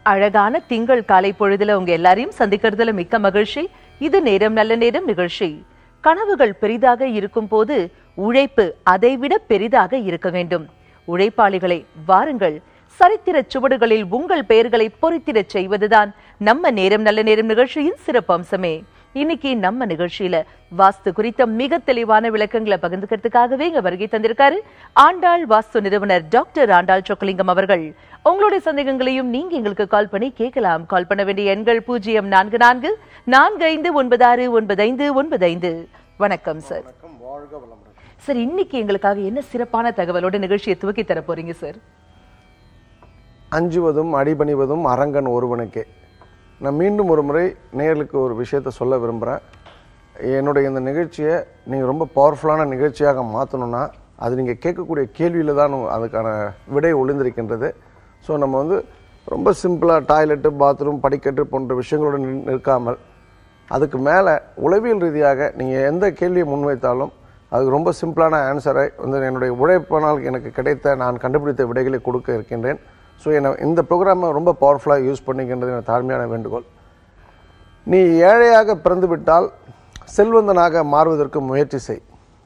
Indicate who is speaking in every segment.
Speaker 1: அழகான திங்கள் காலை பொழுதுல உங்க எல்லாரையும் சந்திக்கிறதுல மிக்க மகிழ்ச்சி இது நேரம் நல்ல நேரம் நிகழ்ச்சி கனவுகள் பெரிதாக இருக்கும் போது உழைப்பு அதைவிட பெரிதாக இருக்க வேண்டும் உழைப்பாளிகளை வாருங்கள் சரித்திர சுவடுகளில் உங்கள் பெயர்களை பொறித்திடச் செய்வதுதான் நம்ம நேரம் நல்ல நேரம் நிகழ்ச்சியின் சிறப்பு அம்சமே இன்னைக்கு நம்ம நிகழ்ச்சியில வாஸ்து குறித்த மிக தெளிவான விளக்கங்களை பகிர்ந்துக்கிறதுக்காகவே இங்க வருகை தந்திருக்காரு ஆண்டாள் வாஸ்து நிறுவனர் டாக்டர் ஆண்டாள் சொக்கலிங்கம் அவர்கள் உங்களுடைய சந்தேகங்களையும் நீங்க எங்களுக்கு கால் பண்ணி கேட்கலாம் கால் பண்ண வேண்டிய எண்கள் பூஜ்ஜியம் நான்கு நான்கு நான்கு ஐந்து ஒன்பது ஆறு ஒன்பது ஐந்து ஒன்பது ஐந்து வணக்கம் சார்
Speaker 2: வணக்கம் வாழ்க வளமுடன்
Speaker 1: சார் இன்னைக்கு எங்களுக்காக என்ன சிறப்பான தகவலோட நிகழ்ச்சியை துவக்கி தர போறீங்க சார்
Speaker 2: அஞ்சுவதும் அடிபணிவதும் அரங்கன் ஒருவனுக்கே நான் மீண்டும் ஒரு முறை நேர்களுக்கு ஒரு விஷயத்த சொல்ல விரும்புகிறேன் என்னுடைய இந்த நிகழ்ச்சியை நீங்கள் ரொம்ப பவர்ஃபுல்லான நிகழ்ச்சியாக மாற்றணும்னா அது நீங்கள் கேட்கக்கூடிய கேள்வியில் தான் அதுக்கான விடை ஒளிந்திருக்கின்றது ஸோ நம்ம வந்து ரொம்ப சிம்பிளாக டாய்லெட்டு பாத்ரூம் படிக்கட்டு போன்ற விஷயங்களோட நின்- நிற்காமல் அதுக்கு மேலே உளவியல் ரீதியாக நீங்கள் எந்த கேள்வியை முன்வைத்தாலும் அதுக்கு ரொம்ப சிம்பிளான ஆன்சரை வந்து என்னுடைய உழைப்பினால் எனக்கு கிடைத்த நான் கண்டுபிடித்த விடைகளை கொடுக்க இருக்கின்றேன் ஸோ என்னை இந்த ப்ரோக்ராமை ரொம்ப பவர்ஃபுல்லாக யூஸ் பண்ணிக்கின்றது என் தாழ்மையான வேண்டுகோள் நீ ஏழையாக பிறந்து விட்டால் செல்வந்தனாக மாறுவதற்கு முயற்சி செய்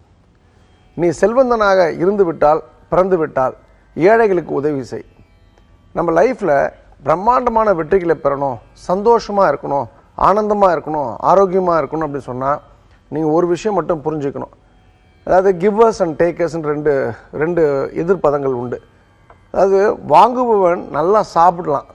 Speaker 2: நீ செல்வந்தனாக இருந்து விட்டால் பிறந்து விட்டால் ஏழைகளுக்கு உதவி செய் நம்ம லைஃப்பில் பிரம்மாண்டமான வெற்றிகளை பெறணும் சந்தோஷமாக இருக்கணும் ஆனந்தமாக இருக்கணும் ஆரோக்கியமாக இருக்கணும் அப்படின்னு சொன்னால் நீங்கள் ஒரு விஷயம் மட்டும் புரிஞ்சுக்கணும் அதாவது கிவ்வர்ஸ் அண்ட் டேக்கர்ஸ்னு ரெண்டு ரெண்டு எதிர்ப்பதங்கள் உண்டு அதாவது வாங்குபவன் நல்லா சாப்பிடலாம்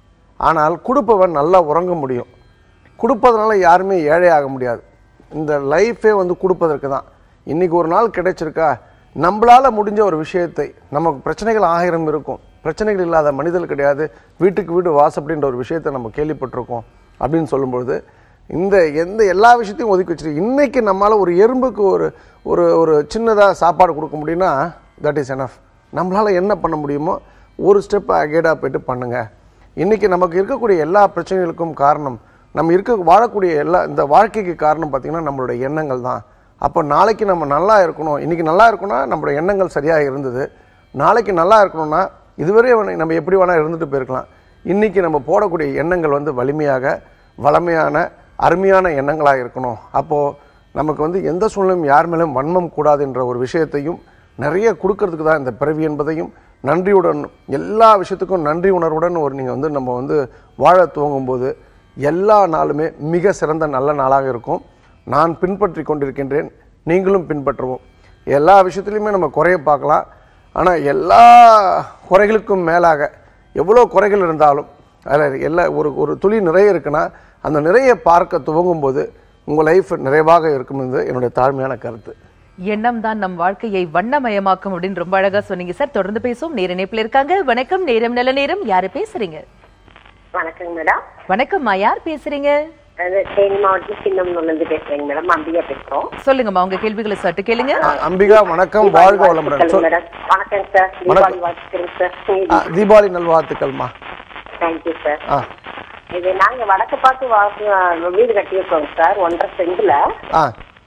Speaker 2: ஆனால் கொடுப்பவன் நல்லா உறங்க முடியும் கொடுப்பதனால யாருமே ஏழை ஆக முடியாது இந்த லைஃபே வந்து கொடுப்பதற்கு தான் இன்னைக்கு ஒரு நாள் கிடைச்சிருக்கா நம்மளால முடிஞ்ச ஒரு விஷயத்தை நமக்கு பிரச்சனைகள் ஆயிரம் இருக்கும் பிரச்சனைகள் இல்லாத மனிதர்கள் கிடையாது வீட்டுக்கு வீடு வாசப்படின்ற ஒரு விஷயத்தை நம்ம கேள்விப்பட்டிருக்கோம் அப்படின்னு சொல்லும்பொழுது இந்த எந்த எல்லா விஷயத்தையும் ஒதுக்கி வச்சிருக்கு இன்னைக்கு நம்மளால ஒரு எறும்புக்கு ஒரு ஒரு ஒரு சின்னதாக சாப்பாடு கொடுக்க முடியும்னா தட் இஸ் எனஃப் நம்மளால என்ன பண்ண முடியுமோ ஒரு ஸ்டெப் அகேடாக போயிட்டு பண்ணுங்க இன்னைக்கு நமக்கு இருக்கக்கூடிய எல்லா பிரச்சனைகளுக்கும் காரணம் நம்ம இருக்க வாழக்கூடிய எல்லா இந்த வாழ்க்கைக்கு காரணம் பார்த்தீங்கன்னா நம்மளுடைய எண்ணங்கள் தான் அப்போ நாளைக்கு நம்ம நல்லா இருக்கணும் இன்னைக்கு நல்லா இருக்கணும்னா நம்மளோட எண்ணங்கள் சரியாக இருந்தது நாளைக்கு நல்லா இருக்கணும்னா இதுவரை வேணா- நம்ம எப்படி வேணால் இருந்துட்டு போயிருக்கலாம் இன்னைக்கு நம்ம போடக்கூடிய எண்ணங்கள் வந்து வலிமையாக வளமையான அருமையான எண்ணங்களாக இருக்கணும் அப்போது நமக்கு வந்து எந்த சூழ்நிலையும் யார் மேலும் வன்மம் கூடாது என்ற ஒரு விஷயத்தையும் நிறைய கொடுக்கறதுக்கு தான் இந்த பிறவி என்பதையும் நன்றியுடன் எல்லா விஷயத்துக்கும் நன்றி உணர்வுடன் ஒரு நீங்கள் வந்து நம்ம வந்து வாழ துவங்கும்போது எல்லா நாளுமே மிக சிறந்த நல்ல நாளாக இருக்கும் நான் பின்பற்றி கொண்டிருக்கின்றேன் நீங்களும் பின்பற்றுவோம் எல்லா விஷயத்துலையுமே நம்ம குறைய பார்க்கலாம் ஆனால் எல்லா குறைகளுக்கும் மேலாக எவ்வளோ குறைகள் இருந்தாலும் அதில் எல்லா ஒரு ஒரு துளி நிறைய இருக்குன்னா அந்த நிறைய பார்க்க துவங்கும்போது உங்கள் லைஃப் நிறைவாக இருக்கும் என்பது என்னுடைய தாழ்மையான கருத்து
Speaker 1: எண்ணம் தான் நம் வாழ்க்கையை வண்ணமயமாக்கும் அப்படின்னு ரொம்ப அழகா சொன்னீங்க சார் தொடர்ந்து பேசுவோம் நேர இணைப்புல இருக்காங்க வணக்கம் நேரம் நல்ல நேரம் யாரு பேசுறீங்க
Speaker 3: வணக்கங்க மேடம்
Speaker 1: வணக்கம்மா யார் பேசுறீங்க
Speaker 3: அது தேனி மாவட்டம் சின்னம்னூர்லேருந்து பேசுறேங்க மேடம் அம்பிகா பேசுறோம்
Speaker 1: சொல்லுங்கம்மா உங்க கேள்விகளை சட்டு கேளுங்க
Speaker 2: அ- அம்பிகா வணக்கம் வாழ்க வளமுடன் சொல்
Speaker 3: மேடம் வணக்கம் சார் தீபாவளி வாழ்த்துக்கிறேன்
Speaker 2: ஆ,
Speaker 3: சார்
Speaker 2: தீபாவளி நல்வாழ்த்துக்கள்மா
Speaker 3: தேங்க்யூ சார்
Speaker 2: ஆ
Speaker 3: இது நாங்க வடக்கு பார்த்து வாச- வீடு கட்டியிருக்கோம் சார் ஒன்றரை செங்குல
Speaker 2: ஆ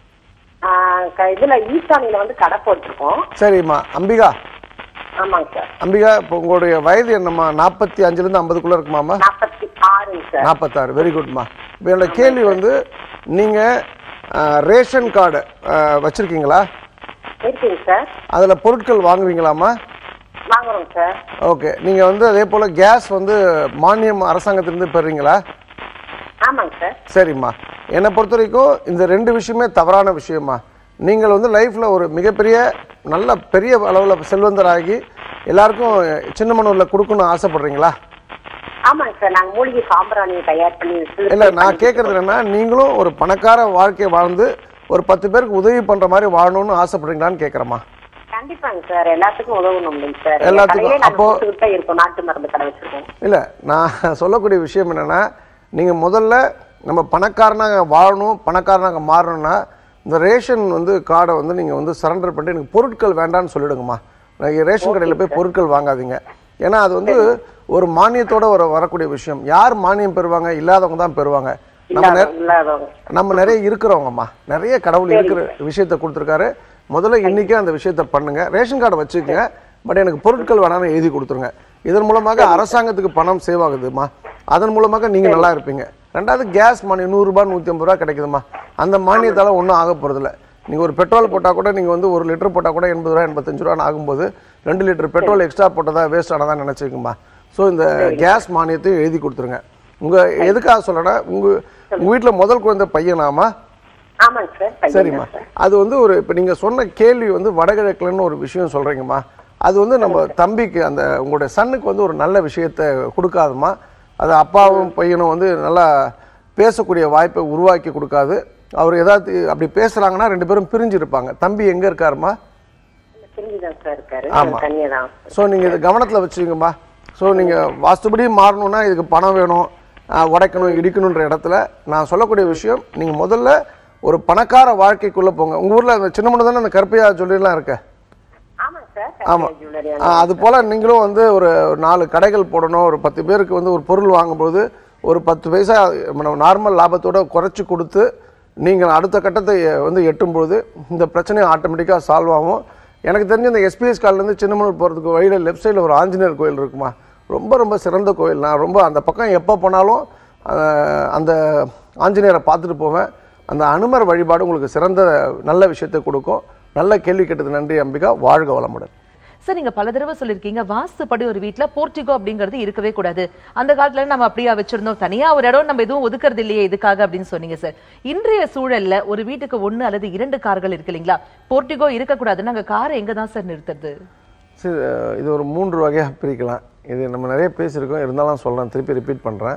Speaker 3: ஆ, க- இதுல ஈசானியில வந்து கடை போட்டிருக்கோம்
Speaker 2: சரிம்மா அம்பிகா
Speaker 3: ஆமாங்க சார்
Speaker 2: அம்பிகா இப்போ உங்களுடைய வயது என்னம்மா நாற்பத்தி அஞ்சுலேருந்து ஐம்பதுக்குள்ளே இருக்குமாம்மா
Speaker 3: நாற்பத்தி ஆறுங்க சார்
Speaker 2: நாற்பத்தாறு வெரி குட்மா இப்போ என்னோட கேள்வி வந்து நீங்கள் ரேஷன் கார்டு வச்சுருக்கீங்களா
Speaker 3: இருக்குங்க சார்
Speaker 2: அதில் பொருட்கள் வாங்குவீங்களாம்மா
Speaker 3: வாங்குறோங்க சார்
Speaker 2: ஓகே நீங்கள் வந்து அதே போல் கேஸ் வந்து மானியம் அரசாங்கத்திலிருந்து பெறுறீங்களா
Speaker 3: ஆமாங்க சார்
Speaker 2: சரிம்மா என்னை பொறுத்த வரைக்கும் இந்த ரெண்டு விஷயமே தவறான விஷயமா நீங்கள் வந்து லைஃப்பில் ஒரு மிகப்பெரிய நல்ல பெரிய அளவில் செல்வந்தராகி எல்லாருக்கும் சின்னமனூரில் கொடுக்கணும்னு ஆசைப்படுறீங்களா
Speaker 3: ஆமாங்க சார் நாங்க மூலிகை சாம்பிராணியை தயார் பண்ணி
Speaker 2: இல்லை நான் கேட்குறது என்னன்னா நீங்களும் ஒரு பணக்கார வாழ்க்கையை வாழ்ந்து ஒரு பத்து பேருக்கு உதவி பண்ணுற மாதிரி வாழணும்னு ஆசைப்படுறீங்களான்னு கேட்குறேம்மா
Speaker 3: கண்டிப்பாங்க சார் எல்லாத்துக்கும் உதவணும் இல்லைங்க சார் எங்க
Speaker 2: எல்லாத்துக்கும்.
Speaker 3: கடையிலே நாங்க
Speaker 2: அப்போ-
Speaker 3: கொடுத்துக்கிட்டு தான் இருக்கோம் நாட்டு மருந்து கடை வச்சிருக்கோம்
Speaker 2: இல்லை நான் சொல்லக்கூடிய விஷயம் என்னென்னா நீங்கள் முதல்ல நம்ம பணக்காரனாக வாழணும் பணக்காரனாக மாறணும்னா இந்த ரேஷன் வந்து கார்டை வந்து நீங்கள் வந்து சரண்டர் பண்ணிட்டு எனக்கு பொருட்கள் வேண்டாம்னு சொல்லிடுங்கம்மா நான் ரேஷன் கடையில் போய் பொருட்கள் வாங்காதீங்க ஏன்னா அது வந்து ஒரு மானியத்தோட ஒரு வரக்கூடிய விஷயம் யார் மானியம் பெறுவாங்க இல்லாதவங்க தான் பெறுவாங்க நம்ம நெ-
Speaker 3: இல்லாத- இல்லாதவங்க
Speaker 2: நம்ம நிறைய இருக்கிறவங்கம்மா நிறைய கடவுள் இருக்கிற விஷயத்த கொடுத்துருக்காரு முதல்ல இன்னைக்கே அந்த விஷயத்த பண்ணுங்க ரேஷன் கார்டை வச்சுக்கோங்க பட் எனக்கு பொருட்கள் வேணாம்னு எழுதி கொடுத்துருங்க இதன் மூலமாக அரசாங்கத்துக்கு பணம் சேவ் ஆகுதுமா அதன் மூலமாக நீங்க நல்லா இருப்பீங்க ரெண்டாவது கேஸ் மானியம் நூறுரூபா நூற்றி ஐம்பது ரூபா கிடைக்குதுமா அந்த மானியத்தால ஒன்றும் ஆக போறதில்ல நீங்க ஒரு பெட்ரோல் போட்டா கூட நீங்க வந்து ஒரு லிட்டர் போட்டா கூட எண்பது ரூபா எண்பத்தஞ்சு ரூபான்னு ஆகும்போது ரெண்டு லிட்டர் பெட்ரோல் எக்ஸ்ட்ரா போட்டதா வேஸ்ட் ஆனதா நினைச்சுக்குமா ஸோ இந்த கேஸ் மானியத்தையும் எழுதி கொடுத்துருங்க உங்க எதுக்காக சொல்றேன்னா உங்க உங்க வீட்டுல முதல் குழந்தை பையனாமா
Speaker 3: ஆமாங்க சார் பையன்
Speaker 2: சரிம்மா
Speaker 3: தான் சார்
Speaker 2: அது வந்து ஒரு இப்போ நீங்கள் சொன்ன கேள்வி வந்து வடகிழக்குலன்னு ஒரு விஷயம் சொல்கிறீங்கம்மா அது வந்து நம்ம தம்பிக்கு அந்த உங்களுடைய சன்னுக்கு வந்து ஒரு நல்ல விஷயத்தை கொடுக்காதுமா அது அப்பாவும் பையனும் வந்து நல்லா பேசக்கூடிய வாய்ப்பை உருவாக்கி கொடுக்காது அவர் ஏதாவது அப்படி பேசுகிறாங்கன்னா ரெண்டு பேரும் பிரிஞ்சு இருப்பாங்க தம்பி எங்கே இருக்காருமா
Speaker 3: தெரிஞ்சுதான் சார் இருக்காரு
Speaker 2: ஆமா.
Speaker 3: தனியா தான்
Speaker 2: ஸோ நீங்கள் இதை கவனத்தில் வச்சுக்கோங்கம்மா ஸோ நீங்கள் வாஸ்துபடி மாறணும்னா இதுக்கு பணம் வேணும் ஆஹ், உடைக்கணும் இடிக்கணுன்ற இடத்துல நான் சொல்லக்கூடிய விஷயம் நீங்கள் முதல்ல ஒரு பணக்கார வாழ்க்கைக்குள்ளே போங்க உங்கள் ஊரில் அந்த சின்ன தானே அந்த கருப்பையா ஜுவல்லரிலாம் இருக்க
Speaker 3: ஆமாங்க சார்
Speaker 2: ஆமா.
Speaker 3: ஜுவல்லரி
Speaker 2: ஆ, அது போல நீங்களும் வந்து ஒரு ஒரு நாலு கடைகள் போடணும் ஒரு பத்து பேருக்கு வந்து ஒரு பொருள் வாங்கும்போது ஒரு பத்து பைசா நார்மல் லாபத்தோட குறைச்சி கொடுத்து நீங்கள் அடுத்த கட்டத்தை வந்து எட்டும்போது இந்த பிரச்சனை ஆட்டோமேட்டிக்காக சால்வ் ஆகும் எனக்கு தெரிஞ்ச இந்த எஸ்பிஎஸ் கால்லேருந்து சின்னமனூர் போகிறதுக்கு வழியில் லெஃப்ட் சைடில் ஒரு ஆஞ்சநேயர் கோயில் இருக்குமா ரொம்ப ரொம்ப சிறந்த கோயில் நான் ரொம்ப அந்த பக்கம் எப்போ போனாலும் அஹ், அந்த ஆஞ்சநேயரை பார்த்துட்டு போவேன் அந்த அனுமர் வழிபாடு உங்களுக்கு சிறந்த நல்ல விஷயத்தை கொடுக்கும் நல்ல கேள்வி கேட்டது நன்றி அம்பிகா வாழ்க வளமுடன்
Speaker 1: சார் நீங்க பல தடவை சொல்லிருக்கீங்க வாஸ்துப்படி ஒரு வீட்ல போர்ட்டிகோ அப்படிங்கிறது இருக்கவே கூடாது அந்த காலத்துல நம்ம அப்படியா வச்சிருந்தோம் தனியா ஒரு இடம் நம்ம எதுவும் ஒதுக்குறது இல்லையே இதுக்காக அப்படின்னு சொன்னீங்க சார் இன்றைய சூழல்ல ஒரு வீட்டுக்கு ஒண்ணு அல்லது இரண்டு கார்கள் இருக்கு இல்லைங்களா போர்ட்டிகோ இருக்கக்கூடாது நாங்க காரை எங்க தான் சார் நிறுத்துறது
Speaker 2: சரி அஹ் இது ஒரு மூன்று வகையாக பிரிக்கலாம் இது நம்ம நிறைய பேசியிருக்கோம் இருந்தாலும் சொல்கிறேன் திருப்பி ரிப்பீட் பண்ணுறேன்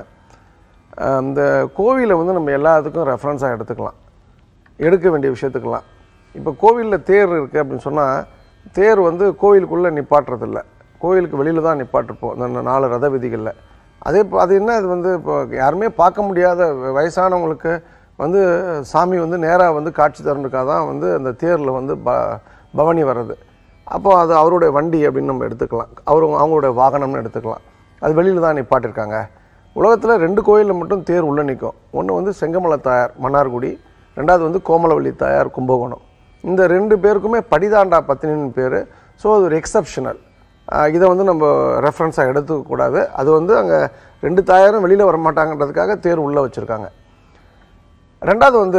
Speaker 2: இந்த கோவிலை வந்து நம்ம எல்லாத்துக்கும் ரெஃபரன்ஸாக எடுத்துக்கலாம் எடுக்க வேண்டிய விஷயத்துக்கெல்லாம் இப்போ கோவிலில் தேர் இருக்குது அப்படின்னு சொன்னால் தேர் வந்து கோவிலுக்குள்ளே நிப்பாட்டுறதில்ல கோவிலுக்கு வெளியில் தான் நிப்பாட்டிருப்போம் அந்த நாலு ரத விதிகளில் அதே இப்போ அது என்ன அது வந்து இப்போ யாருமே பார்க்க முடியாத வயசானவங்களுக்கு வந்து சாமி வந்து நேராக வந்து காட்சி தரணுக்காக தான் வந்து அந்த தேரில் வந்து ப பவனி வர்றது அப்போ அது அவருடைய வண்டி அப்படின்னு நம்ம எடுத்துக்கலாம் அவர் அவங்களுடைய வாகனம்னு எடுத்துக்கலாம் அது வெளியில் தான் நிப்பாட்டிருக்காங்க உலகத்தில் ரெண்டு கோயிலில் மட்டும் தேர் உள்ளே நிற்கும் ஒன்று வந்து செங்கமலை தாயார் மன்னார்குடி ரெண்டாவது வந்து கோமலவள்ளி தாயார் கும்பகோணம் இந்த ரெண்டு பேருக்குமே படிதாண்டா பத்தினின்னு பேர் ஸோ அது ஒரு எக்ஸப்ஷனல் இதை வந்து நம்ம ரெஃபரன்ஸாக எடுத்துக்கக்கூடாது அது வந்து அங்கே ரெண்டு தாயாரும் வெளியில் வரமாட்டாங்கன்றதுக்காக தேர் உள்ளே வச்சுருக்காங்க ரெண்டாவது வந்து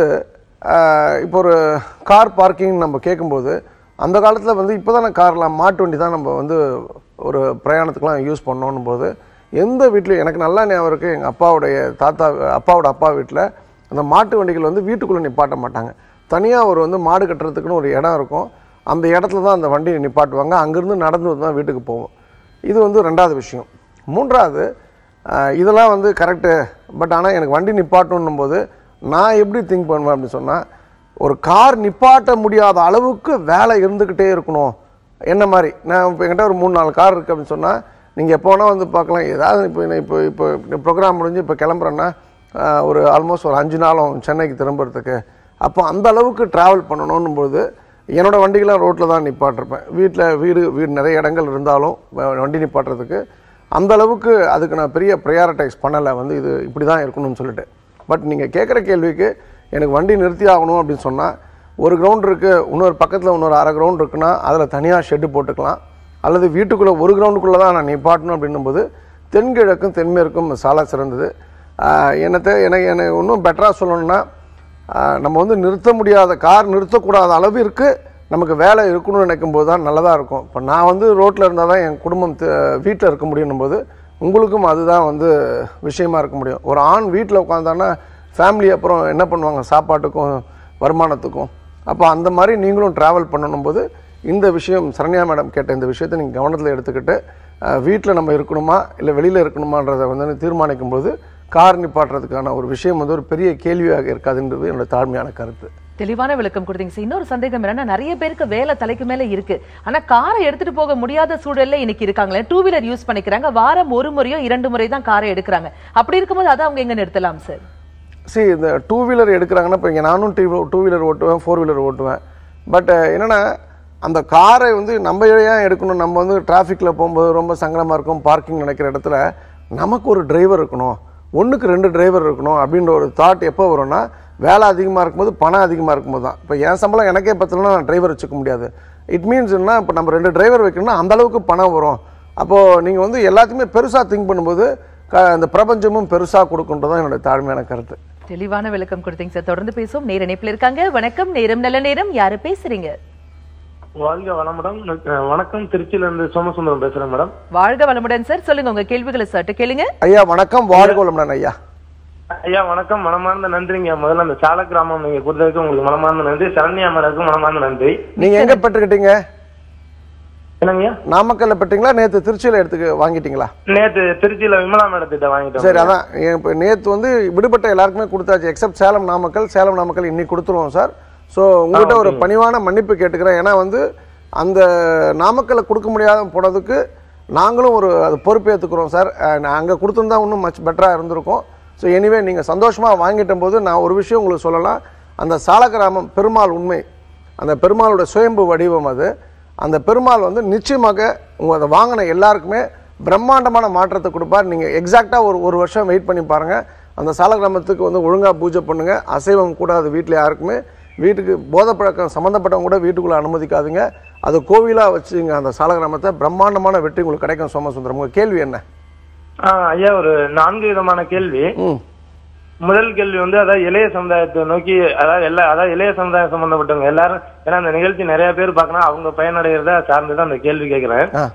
Speaker 2: ஆஹ், இப்போ ஒரு கார் பார்க்கிங் நம்ம கேட்கும்போது அந்த காலத்தில் வந்து இப்போ தானே கார்லாம் மாட்டு வண்டி தான் நம்ம வந்து ஒரு பிரயாணத்துக்குலாம் யூஸ் பண்ணோன்னும் போது எந்த வீட்லையும் எனக்கு நல்லா ஞாபகம் இருக்குது எங்கள் அப்பாவுடைய தாத்தா அப்பாவோட அப்பா வீட்டில் அந்த மாட்டு வண்டிகள் வந்து வீட்டுக்குள்ளே நிப்பாட்ட மாட்டாங்க தனியாக ஒரு வந்து மாடு கட்டுறதுக்குன்னு ஒரு இடம் இருக்கும் அந்த இடத்துல தான் அந்த வண்டியை நிப்பாட்டுவாங்க அங்கேருந்து நடந்து வந்து தான் வீட்டுக்கு போவோம் இது வந்து ரெண்டாவது விஷயம் மூன்றாவது ஆஹ், இதெல்லாம் வந்து கரெக்டு பட் ஆனால் எனக்கு வண்டி நிப்பாட்டணும் போது நான் எப்படி திங்க் பண்ணுவேன் அப்படின்னு சொன்னால் ஒரு கார் நிப்பாட்ட முடியாத அளவுக்கு வேலை இருந்துக்கிட்டே இருக்கணும் என்ன மாதிரி நான் இப்போ என்கிட்ட ஒரு மூணு நாலு கார் இருக்குது அப்படின்னு சொன்னால் நீங்கள் எப்போ வேணால் வந்து பார்க்கலாம் ஏதாவது இப்போ நான் இப்போ இப்போ ப்ரோக்ராம் முடிஞ்சு இப்போ கிளம்புறேன்னா ஆஹ், ஒரு ஆல்மோஸ்ட் ஒரு அஞ்சு நாளும் சென்னைக்கு திரும்புறதுக்கு அப்போ அந்த அளவுக்கு ட்ராவல் பண்ணணும்னும் போது என்னோட வண்டிகள்லாம் ரோட்டில் தான் நிப்பாட்டிருப்பேன் வீட்டில் வீடு வீடு நிறைய இடங்கள் இருந்தாலும் வ- வண்டி நிப்பாட்டுறதுக்கு அந்த அளவுக்கு அதுக்கு நான் பெரிய ப்ரையாரிட்டைஸ் பண்ணலை வந்து இது இப்படி தான் இருக்கணும்னு சொல்லிட்டு பட் நீங்கள் கேட்குற கேள்விக்கு எனக்கு வண்டி நிறுத்தி ஆகணும் அப்படின்னு சொன்னால் ஒரு கிரவுண்ட் இருக்குது இன்னொரு பக்கத்தில் இன்னொரு அரை கிரவுண்ட் இருக்குன்னா அதில் தனியாக ஷெட்டு போட்டுக்கலாம் அல்லது வீட்டுக்குள்ளே ஒரு கிரவுண்டுக்குள்ளே தான் நான் நிப்பாட்டணும் அப்படின்னும்போது தென்கிழக்கும் தென்மேற்கும் சால சிறந்தது ஆஹ் என்னத்தை எனக்கு எனக்கு இன்னும் பெட்டராக சொல்லணும்னா ஆஹ் நம்ம வந்து நிறுத்த முடியாத கார் நிறுத்தக்கூடாத அளவிற்கு நமக்கு வேலை இருக்கணும்னு நினைக்கும் போது தான் நல்லதாக இருக்கும் இப்போ நான் வந்து ரோட்டில் இருந்தால் தான் என் குடும்பம் வீட்டில் இருக்க முடியும் போது உங்களுக்கும் அதுதான் வந்து விஷயமா இருக்க முடியும் ஒரு ஆண் வீட்டில் உட்காந்தான்னா ஃபேமிலி அப்புறம் என்ன பண்ணுவாங்க சாப்பாட்டுக்கும் வருமானத்துக்கும் அப்போ அந்த மாதிரி நீங்களும் ட்ராவல் பண்ணணும் போது இந்த விஷயம் சரண்யா மேடம் கேட்ட இந்த விஷயத்தை நீங்கள் கவனத்தில் எடுத்துக்கிட்டு வீட்டில் நம்ம இருக்கணுமா இல்லை வெளியில் இருக்கணுமான்றதை வந்து தீர்மானிக்கும் போது கார் நிப்பாட்டுறதுக்கான ஒரு விஷயம் வந்து ஒரு பெரிய கேள்வியாக இருக்காதுன்றது என்னோட தாழ்மையான கருத்து
Speaker 1: தெளிவான விளக்கம் கொடுத்தீங்க சார் இன்னொரு சந்தேகம் என்னன்னா நிறைய பேருக்கு வேலை தலைக்கு மேல இருக்கு ஆனா காரை எடுத்துட்டு போக முடியாத சூழல்ல இன்னைக்கு இருக்காங்களே டூ வீலர் யூஸ் பண்ணிக்கிறாங்க வாரம் ஒரு முறையோ இரண்டு முறை தான் காரை எடுக்கிறாங்க அப்படி இருக்கும்போது அதை அவங்க எங்க நிறுத்தலாம் சார்
Speaker 2: சரி இந்த டூ வீலர் எடுக்கிறாங்கன்னா இப்போ இங்கே நானும் டூ டூ வீலர் ஓட்டுவேன் ஃபோர் வீலர் ஓட்டுவேன் பட் என்னென்னா அந்த காரை வந்து நம்ம ஏன் எடுக்கணும் நம்ம வந்து டிராஃபிக்கில் போகும்போது ரொம்ப சங்கடமாக இருக்கும் பார்க்கிங் நினைக்கிற இடத்துல நமக்கு ஒரு டிரைவர் இருக்கணும் ஒன்றுக்கு ரெண்டு டிரைவர் இருக்கணும் அப்படின்ற ஒரு தாட் எப்போ வரும்னா வேலை அதிகமாக இருக்கும்போது பணம் அதிகமாக இருக்கும்போது தான் இப்போ என் சம்பளம் எனக்கே பத்தலன்னா நான் டிரைவர் வச்சுக்க முடியாது இட் மீன்ஸ் என்ன இப்போ நம்ம ரெண்டு டிரைவர் வைக்கணும்னா அந்த அளவுக்கு பணம் வரும் அப்போது நீங்கள் வந்து எல்லாத்தையுமே பெருசாக திங்க் பண்ணும்போது க இந்த பிரபஞ்சமும் பெருசாக கொடுக்குன்றதான் என்னோட தாழ்மையான கருத்து
Speaker 1: தெளிவான விளக்கம் கொடுத்தீங்க சார் தொடர்ந்து பேசுவோம் நேர இணைப்புல இருக்காங்க வணக்கம் நேரம் நல்ல நேரம் யாரு பேசுறீங்க
Speaker 4: வாழ்க வளமுடன் அஹ் வணக்கம் திருச்சியில இருந்து சோமசுந்தரம் பேசுறேன் மேடம்
Speaker 1: வாழ்க வளமுடன் சார் சொல்லுங்க உங்க கேள்விகளை சட்டு கேளுங்க
Speaker 2: ஐயா வணக்கம் வாழ்க வளமுடன் ஐயா
Speaker 4: ஐயா வணக்கம் மனமார்ந்த நன்றிங்க முதல்ல அந்த சால கிராமம் நீங்க கொடுத்ததுக்கு உங்களுக்கு மனமார்ந்த நன்றி சரண்யா மேடக்கும் மனமார்ந்த நன்றி
Speaker 2: நீங்கள் எங்கே பெற்றுக்கிட்டீங்க
Speaker 4: என்னங்கய்யா
Speaker 2: நாமக்கல்ல பெற்றீங்களா நேற்று திருச்சியில் எடுத்துக்க வாங்கிட்டீங்களா
Speaker 4: நேத்து திருச்சியில விமலா மேடத்திட்ட வாங்கிட்டோம்
Speaker 2: சரி அதான் இப்போ நேற்று வந்து விடுபட்ட எல்லாருக்குமே கொடுத்தாச்சு எக்ஸப்ட் சேலம் நாமக்கல் சேலம் நாமக்கல் இன்னைக்கு கொடுத்துருவோம் சார் ஸோ உங்கள்கிட்ட ஒரு பணிவான மன்னிப்பு கேட்டுக்கிறேன் ஏன்னா வந்து அந்த நாமக்கல்ல கொடுக்க முடியாத போனதுக்கு நாங்களும் ஒரு அது பொறுப்பேற்றுக்கிறோம் சார் அங்கே கொடுத்துருந்தா இன்னும் மச் பெட்டராக இருந்திருக்கும் ஸோ எனிவே நீங்கள் சந்தோஷமாக வாங்கிட்ட போது நான் ஒரு விஷயம் உங்களுக்கு சொல்லலாம் அந்த சாலக்கிராமம் பெருமாள் உண்மை அந்த பெருமாளோட சுயம்பு வடிவம் அது அந்த பெருமாள் வந்து நிச்சயமாக உங்கள் அதை வாங்கின எல்லாருக்குமே பிரம்மாண்டமான மாற்றத்தை கொடுப்பார் நீங்கள் எக்ஸாக்டாக ஒரு ஒரு வருஷம் வெயிட் பண்ணி பாருங்கள் அந்த சாலக்கிராமத்துக்கு வந்து ஒழுங்காக பூஜை பண்ணுங்கள் அசைவம் கூடாது வீட்டில் யாருக்குமே வீட்டுக்கு போதை பழக்கம் சம்மந்தப்பட்டவங்க கூட வீட்டுக்குள்ளே அனுமதிக்காதுங்க அது கோவிலாக வச்சுங்க அந்த சாலக்கிராமத்தை பிரம்மாண்டமான வெற்றி உங்களுக்கு கிடைக்கும் சோமசுந்தரம் உங்கள் கேள்வி என்ன
Speaker 4: ஆஹ் ஐயா ஒரு நான்கு விதமான கேள்வி
Speaker 2: ம்
Speaker 4: முதல் கேள்வி வந்து அதாவது இளைய சமுதாயத்தை நோக்கி அதாவது எல்லா அதாவது இளைய சமுதாயம் சம்பந்தப்பட்டவங்க எல்லாரும் ஏன்னா அந்த நிகழ்ச்சி நிறைய பேர் பார்க்கணும் அவங்க பயனடைகிறத சார்ந்துதான் அந்த கேள்வி கேட்கிறேன்
Speaker 2: ஆ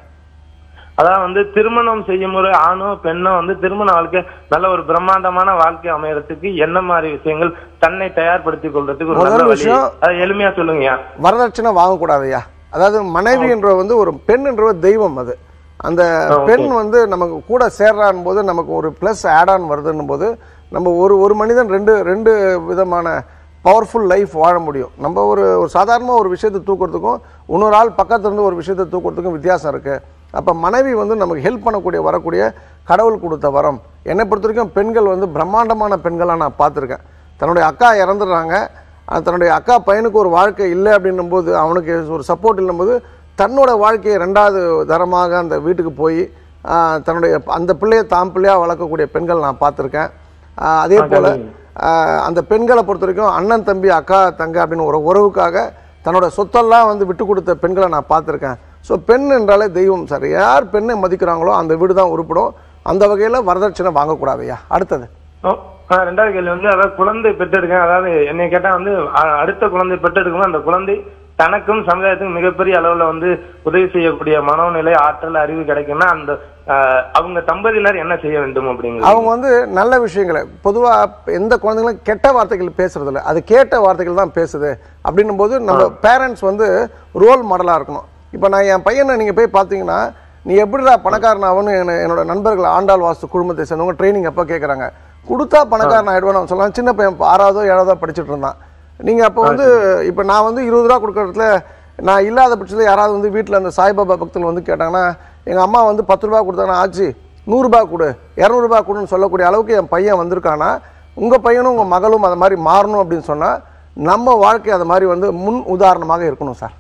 Speaker 4: அதான் வந்து திருமணம் செய்யும் ஒரு ஆணோ பெண்ணோ வந்து திருமண வாழ்க்கை நல்ல ஒரு பிரம்மாண்டமான வாழ்க்கை அமையறதுக்கு என்ன மாதிரி விஷயங்கள் தன்னை தயார்படுத்திக் கொள்றதுக்கு ஒரு
Speaker 2: முதல்
Speaker 4: நல்ல வழி
Speaker 2: விஷயம்,
Speaker 4: அதை எளிமையா சொல்லுங்கய்யா
Speaker 2: வரதட்சணை வாங்கக்கூடாதுயா அதாவது மனைவின்ற வந்து ஒரு பெண்ணுன்ற ஒரு தெய்வம் அது அந்த பெண் வந்து நமக்கு கூட சேர்றான் போது நமக்கு ஒரு ப்ளஸ் ஆட் ஆன் வருதுன்னும் போது நம்ம ஒரு ஒரு மனிதன் ரெண்டு ரெண்டு விதமான பவர்ஃபுல் லைஃப் வாழ முடியும் நம்ம ஒரு ஒரு சாதாரணமாக ஒரு விஷயத்தை தூக்குறதுக்கும் இன்னொரு ஆள் பக்கத்துல இருந்து ஒரு விஷயத்தை தூக்குறதுக்கும் வித்தியாசம் இருக்குது அப்போ மனைவி வந்து நமக்கு ஹெல்ப் பண்ணக்கூடிய வரக்கூடிய கடவுள் கொடுத்த வரம் என்னை பொறுத்த வரைக்கும் பெண்கள் வந்து பிரம்மாண்டமான பெண்களாக நான் பார்த்துருக்கேன் தன்னுடைய அக்கா இறந்துடுறாங்க அது தன்னுடைய அக்கா பையனுக்கு ஒரு வாழ்க்கை இல்லை அப்படின்னும் போது அவனுக்கு ஒரு சப்போர்ட் இல்லைம்போது தன்னோட வாழ்க்கையை ரெண்டாவது தரமாக அந்த வீட்டுக்கு போய் ஆஹ், தன்னுடைய அந்த பிள்ளையை தாம் பிள்ளையாக வளர்க்கக்கூடிய பெண்கள் நான் பார்த்துருக்கேன் ஆஹ், அதே போல் அந்த பெண்களை பொறுத்த வரைக்கும் அண்ணன் தம்பி அக்கா தங்க அப்படின்னு ஒரு உறவுக்காக தன்னோட சொத்தெல்லாம் வந்து விட்டு கொடுத்த பெண்களை நான் பார்த்துருக்கேன் ஸோ பெண் என்றாலே தெய்வம் சார் யார் பெண்ணை மதிக்கிறாங்களோ அந்த வீடு தான் உருப்படும் அந்த வகையில் வரதட்சணை வாங்கக்கூடாதுயா அடுத்தது
Speaker 4: ஓ, ஆ, ரெண்டாவது கேள்வி வந்து அதாவது குழந்தை பெற்றெடுக்கேன் அதாவது என்னை கேட்டா வந்து அ- அடுத்த குழந்தை பெற்றெடுக்கும் அந்த குழந்தை தனக்கும் சமுதாயத்துக்கும் மிகப்பெரிய அளவுல வந்து உதவி செய்யக்கூடிய மனோநிலை ஆற்றல் அறிவு கிடைக்கும்னா அந்த ஆ, அவங்க தம்பதியினர் என்ன செய்ய வேண்டும் அப்படிங்கிறது
Speaker 2: அவங்க வந்து நல்ல விஷயங்களை பொதுவாக எந்த குழந்தைங்களும் கெட்ட வார்த்தைகள் பேசுறது இல்ல அது கேட்ட வார்த்தைகள் தான் பேசுது அப்படின்னும் போது நம்ம பேரண்ட்ஸ் வந்து ரோல் மாடலாக இருக்கணும் இப்போ நான் என் பையனை நீங்கள் போய் பார்த்தீங்கன்னா நீ எப்படிடா பணக்காரன் ஆகணும்னு என்ன- என்னோட நண்பர்கள் ஆண்டாள் வாஸ்து குழுமத்தை சேர்ந்தவங்க ட்ரைனிங் அப்போ கேட்குறாங்க கொடுத்தா பணக்காரன் ஆயிடுவேன் சொல்லலாம் சின்ன பையன் இப்ப ஆறாவதோ ஏழாவதோ படிச்சுட்டு இருந்தான் நீங்கள் அப்போ வந்து இப்போ நான் வந்து இருபது ரூபா கொடுக்கறதுல நான் இல்லாத பட்சத்தில் யாராவது வந்து வீட்டில் அந்த சாய்பாபா பக்தர்கள் வந்து கேட்டாங்கன்னா எங்கள் அம்மா வந்து பத்து ரூபா கொடுத்தாங்கன்னா ஆச்சு நூறுரூபா கொடு இரநூறுபா கொடுன்னு சொல்லக்கூடிய அளவுக்கு என் பையன் வந்திருக்கானா உங்கள் பையனும் உங்கள் மகளும் அது மாதிரி மாறணும் அப்படின்னு சொன்னால் நம்ம வாழ்க்கை அது மாதிரி வந்து முன் உதாரணமாக இருக்கணும் சார்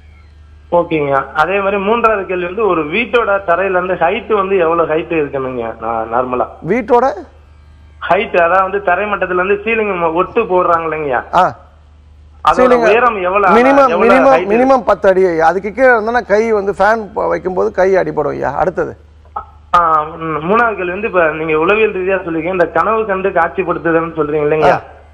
Speaker 4: ஓகேங்க அதே மாதிரி மூன்றாவது கேள்வி வந்து ஒரு வீட்டோட தரையில இருந்து ஹைட் வந்து எவ்வளவு ஹைட் இருக்கணுங்க நார்மலா
Speaker 2: வீட்டோட
Speaker 4: ஹைட் அதாவது வந்து தரை மட்டத்துல இருந்து சீலிங் ஒட்டு போடுறாங்க இல்லைங்கய்யா
Speaker 2: ஆ
Speaker 4: அதோட உயரம் எவ்வளவு
Speaker 2: மினிமம்
Speaker 4: எவ்வளவு
Speaker 2: மினிமம்
Speaker 4: height
Speaker 2: மினிமம் பத்து அடி ஐயா அதுக்கு கீழே இருந்தோன்னா கை வந்து ஃபேன் வைக்கும்போது கை அடிபடும் ஐயா அடுத்தது
Speaker 4: ஆ, ம், மூணாவது கேள்வி வந்து இப்ப நீங்க உளவியல் ரீதியா சொல்லிருக்கீங்க இந்த கனவு கண்டு காட்சிப்படுத்துதல்னு சொல்றீங்க இல்லைங்க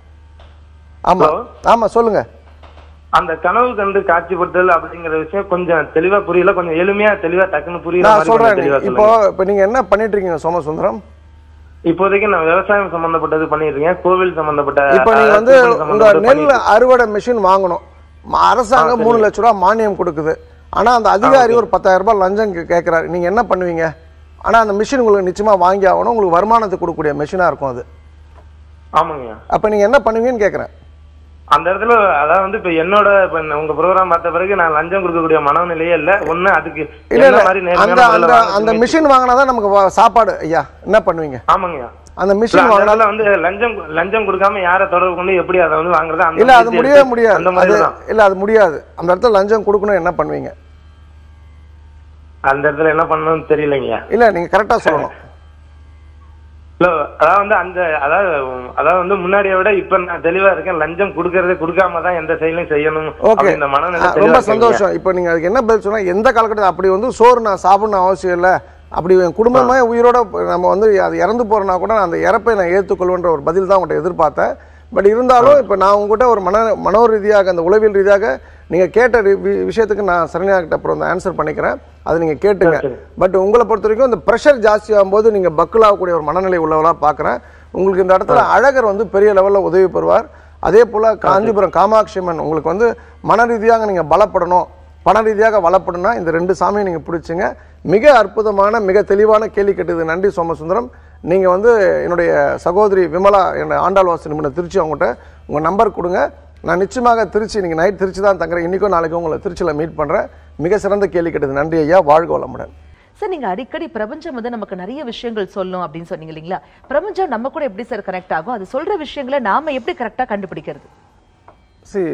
Speaker 2: ஆமா
Speaker 4: Hello?
Speaker 2: ஆமா சொல்லுங்க
Speaker 4: அந்த கனவு கண்டு காட்சிப்படுத்துதல் அப்படிங்கிற விஷயம் கொஞ்சம் தெளிவா புரியல கொஞ்சம் எளிமையா தெளிவா டக்குன்னு புரியுற
Speaker 2: நான்
Speaker 4: மாதிரி கொஞ்சம்
Speaker 2: சொல்றேன்
Speaker 4: தெளிவா
Speaker 2: இப்போ
Speaker 4: சொல்லுங்க
Speaker 2: இப்போ நீங்க என்ன பண்ணிட்டு இருக்கீங்க சோமசுந்தரம்
Speaker 4: இப்போதைக்கு நான் விவசாயம் சம்பந்தப்பட்டது பண்ணிட்டு இருக்கேன் கோவில் சம்பந்தப்பட்ட
Speaker 2: இப்போ நீங்க
Speaker 4: அஹ்,
Speaker 2: வந்து
Speaker 4: திருமணம்
Speaker 2: உங்க
Speaker 4: சம்பந்தப்பட்ட
Speaker 2: நெல்
Speaker 4: பண்ணிட்டு
Speaker 2: அறுவடை மிஷின் வாங்கணும் ம- அரசாங்கம் மூணு லட்ச ரூபா மானியம் கொடுக்குது ஆனா அந்த அதிகாரி ஒரு பத்தாயிரம் ரூபாய் லஞ்சம் கே- கேட்கறாரு நீங்க என்ன பண்ணுவீங்க ஆனா அந்த மிஷின் உங்களுக்கு நிச்சயமா வாங்கி ஆகணும் உங்களுக்கு வருமானத்தை கொடுக்கக்கூடிய மிஷினா இருக்கும் அது
Speaker 4: ஆமாங்க
Speaker 2: அப்ப நீங்க என்ன பண்ணுவீங்கன்னு கேக்குறேன்
Speaker 4: அந்த இடத்துல அதாவது வந்து இப்ப என்னோட இப்ப இந்த உங்க ப்ரோக்ராம் பார்த்த பிறகு நான் லஞ்சம் கொடுக்கக்கூடிய மனநிலையே இல்ல ஒண்ணு அதுக்கு
Speaker 2: இல்ல
Speaker 4: என்ன
Speaker 2: இல்ல
Speaker 4: மாதிரி
Speaker 2: அந்த
Speaker 4: நேர்மையான
Speaker 2: அந்த
Speaker 4: முறையில வாங்க
Speaker 2: அந்த
Speaker 4: சொல்லி-
Speaker 2: மிஷின் வாங்கினாதான் நமக்கு வா- சாப்பாடு ஐயா என்ன பண்ணுவீங்க
Speaker 4: ஆமாங்க
Speaker 2: அந்த
Speaker 4: இல்ல,
Speaker 2: மிஷின்
Speaker 4: அந்த
Speaker 2: வாங்கினா
Speaker 4: இடத்துல வந்து லஞ்சம் லஞ்சம் கொடுக்காம யாரை தொடர்பு கொண்டு எப்படி அதை வந்து வாங்குறது அந்த
Speaker 2: இல்ல அது
Speaker 4: முயற்சி
Speaker 2: முடியவே
Speaker 4: எடுத்து
Speaker 2: முடியாது
Speaker 4: அந்த
Speaker 2: அது
Speaker 4: மாதிரி தான்
Speaker 2: இல்ல அது முடியாது அந்த இடத்துல லஞ்சம் கொடுக்கணும் என்ன பண்ணுவீங்க
Speaker 4: அந்த இடத்துல என்ன பண்ணணும்னு தெரியலைங்க
Speaker 2: இல்ல நீங்க கரெக்டா சொல்லணும்
Speaker 4: இல்ல அதாவது வந்து அந்த அதாவது அதாவது வந்து முன்னாடியை விட இப்ப நான் தெளிவா இருக்கேன் லஞ்சம் கொடுக்கறதே கொடுக்காம தான் எந்த செயலையும் செய்யணும்
Speaker 2: ஓகே
Speaker 4: அப்படின்ற மனநிலை தெளிவா
Speaker 2: ரொம்ப
Speaker 4: இருக்கேங்க.
Speaker 2: சந்தோஷம் இப்போ நீங்க அதுக்கு என்ன பதில் சொன்னா எந்த காலகட்டத்தில் அப்படி வந்து சோறு நான் சாப்பிடணும் அவசியம் இல்லை அப்படி என் குடும்பமே உயிரோட நம்ம வந்து அது இறந்து போறேன்னா கூட நான் அந்த இறப்பை நான் ஏற்றுக்கொள்வேன்ற ஒரு பதில் தான் உங்கள்கிட்ட எதிர்பார்த்தேன் பட் இருந்தாலும் இப்போ நான் உங்ககிட்ட ஒரு மன மனோ ரீதியாக அந்த உளவியல் ரீதியாக நீங்க கேட்ட ரி- வி- விஷயத்துக்கு நான் சரணியாகிட்ட அப்புறம் அந்த ஆன்சர் பண்ணிக்கிறேன் அதை நீங்க கேட்டுங்க பட் உங்களை பொறுத்த வரைக்கும் இந்த ப்ரெஷர் ஜாஸ்தியாகும் போது நீங்க பக்கிள் ஆகக்கூடிய ஒரு மனநிலை உள்ளவளா பார்க்குறேன் உங்களுக்கு இந்த இடத்துல அழகர் வந்து பெரிய லெவலில் உதவி பெறுவார் அதே போல காஞ்சிபுரம் காமாட்சி அம்மன் உங்களுக்கு வந்து மன ரீதியாக நீங்க பலப்படணும் பண ரீதியாக வளப்படணும்னா இந்த ரெண்டு சாமியை நீங்க பிடிச்சிங்க மிக அற்புதமான மிக தெளிவான கேள்வி கேட்டது நன்றி சோமசுந்தரம் நீங்க வந்து என்னுடைய சகோதரி விமலா என்னோட ஆண்டாள்வாசி நிமிடம் திருச்சி அவங்ககிட்ட உங்க நம்பர் கொடுங்க நான் நிச்சயமாக திருச்சி நீங்க நைட் திருச்சி தான் தங்குறேன் இன்னைக்கும் நாளைக்கும் உங்களை திருச்சியில் மீட் பண்றேன் மிக சிறந்த கேள்வி கேட்டது நன்றி ஐயா வாழ்க வளமுடன்
Speaker 1: சார் நீங்க அடிக்கடி பிரபஞ்சம் வந்து நமக்கு நிறைய விஷயங்கள் சொல்லும் அப்படின்னு சொன்னீங்க இல்லைங்களா பிரபஞ்சம் நம்ம கூட எப்படி சார் கனெக்ட் ஆகும் அது சொல்ற விஷயங்களை நாம எப்படி கரெக்டா கண்டுபிடிக்கிறது
Speaker 2: சி